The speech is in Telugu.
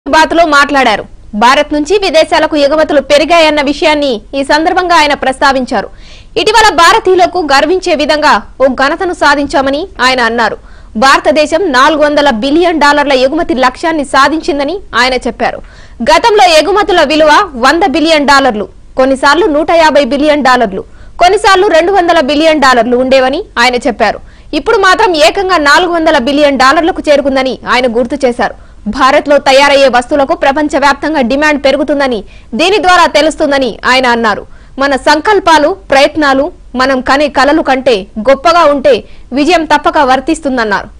బాత్ లో మాట్లాడారు భారత్ నుంచి విదేశాలకు ఎగుమతులు పెరిగాయన్న విషయాన్ని ఈ సందర్భంగా ఆయన ప్రస్తావించారు ఇటీవల భారతీయులకు గర్వించే విధంగా ఓ ఘనతను సాధించామని ఆయన అన్నారు భారతదేశం నాలుగు వందల బిలియన్ డాలర్ల ఎగుమతి లక్ష్యాన్ని సాధించిందని ఆయన చెప్పారు గతంలో ఎగుమతుల విలువ వంద బిలియన్ డాలర్లు కొన్నిసార్లు నూట యాభై బిలియన్ డాలర్లు కొన్నిసార్లు రెండు వందల బిలియన్ డాలర్లు ఉండేవని ఆయన చెప్పారు ఇప్పుడు మాత్రం ఏకంగా నాలుగు వందల బిలియన్ డాలర్లకు చేరుకుందని ఆయన గుర్తు చేశారు భారత్ లో తయారయ్యే వస్తువులకు ప్రపంచవ్యాప్తంగా డిమాండ్ పెరుగుతుందని దీని ద్వారా తెలుస్తుందని ఆయన అన్నారు మన సంకల్పాలు ప్రయత్నాలు మనం కనే కలలు కంటే గొప్పగా ఉంటే విజయం తప్పక వర్తిస్తుందన్నారు